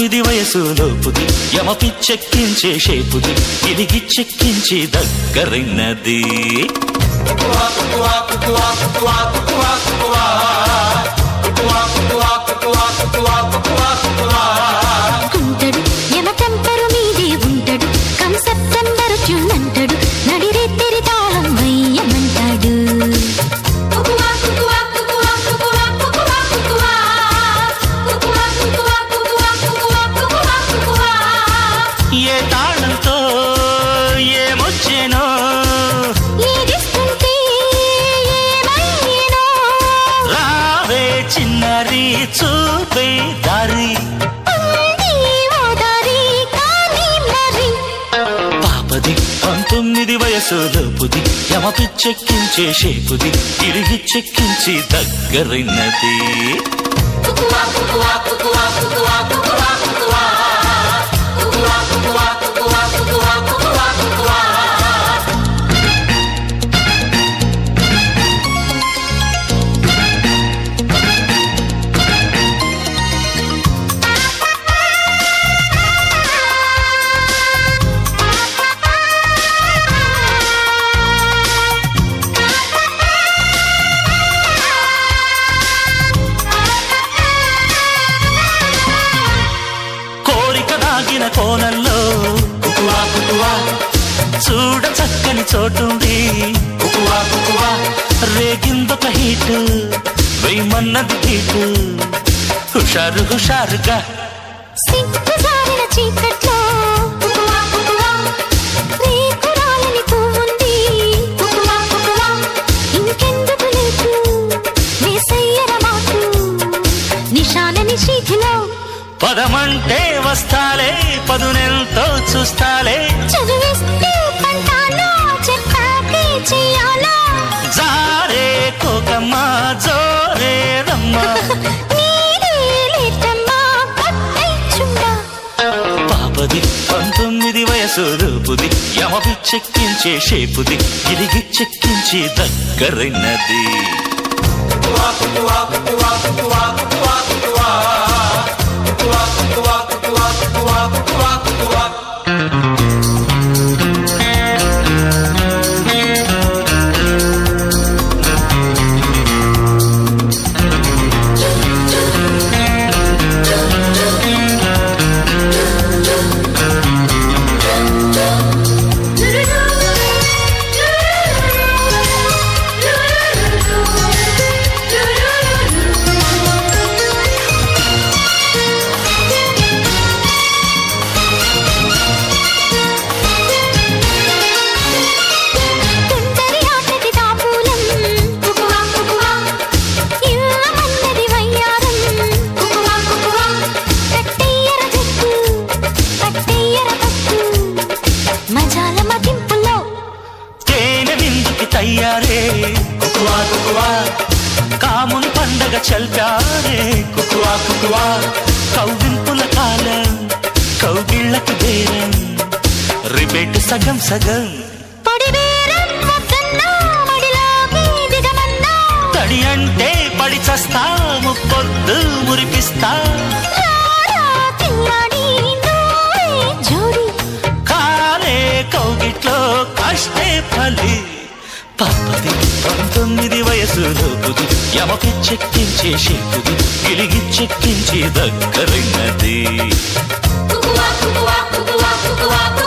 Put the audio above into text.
పంతొమ్మిది వయసు లోపుది యమ పిచ్చెక్కించే షేపుది ఇదిగి చెక్కించి దగ్గరైనది ఉంటాడు యమ టెంపరు మీదే ఉంటాడు కం సెప్టెంబర్ ట్యూన్ అంటాడు నడిరే తెరి తాళం వయ్యమంటాడు ఏ తాళంతో ఏమొచ్చేనో ఏదిస్తుంటే ఏమయ్యేనో రావే చిన్నరి చూపే దారి ఉంది ఓ దారి కానీ మరి పాపది పంతొమ్మిది వయసు లోపుది యమ పిచ్చెక్కించే షేపుది తిరిగి చెక్కించి దగ్గరైనది కోరిక దాగిన కోణంలో కుకువా కుకువా చూడ చక్కని చోటుంది కుకువా కుకువా రేగిందొక హీటు వెయ్యమన్నది హీటు హుషారు హుషారుగా సిగ్గు జారిన చీకట్లో రేకురాలని పువ్వుంది ఇంకెందుకు లేకు వేసయ్యర మాకు నిశాల నిషీధిలో పదమంటే వస్తాలే పదునెంతో చూస్తాలే చదివిస్తే పంటాలో చెప్పాకే చెయ్యాలా జారే కోకమ్మా జోరే రమ్మా నీరే లేటమ్మా పట్టై చుండా పాపది పంతొమ్మిది వయసు రూపుది యమ పిచ్చెక్కించే షేపుది ఇరిగి చెక్కించి దగ్గరైనది తుంటరి ఆటకి తాపూలం ఇల్లమన్నది వయ్యారం కట్టెయ్యర జట్టు కట్టెయ్యర పట్టు మజాల మదింపులో తేనె విందుకి తయ్యారే కుకువా కుకువా కాముని పండగ చల్పారే కుకువా కుకువా కౌగింపుల కాలం కౌగిళ్ళకి బేరం రిబేట్ సగం సగం పొడి బేరం వద్దన్నా మడిలోకి దిగమన్నా తడి అంటే పడి చస్తా ముప్పొద్దు మురిపిస్తా రారా తిన్నాడి నూరే జోడి కాలే కౌగిట్లో కష్టే ఫలి పాపది పంతొమ్మిది వయసు లోపుది యమకి చెక్కించే షేపుది గిలిగి చెక్కించి దగ్గరైనది కుకువా కుకువా కుకువా కుకువా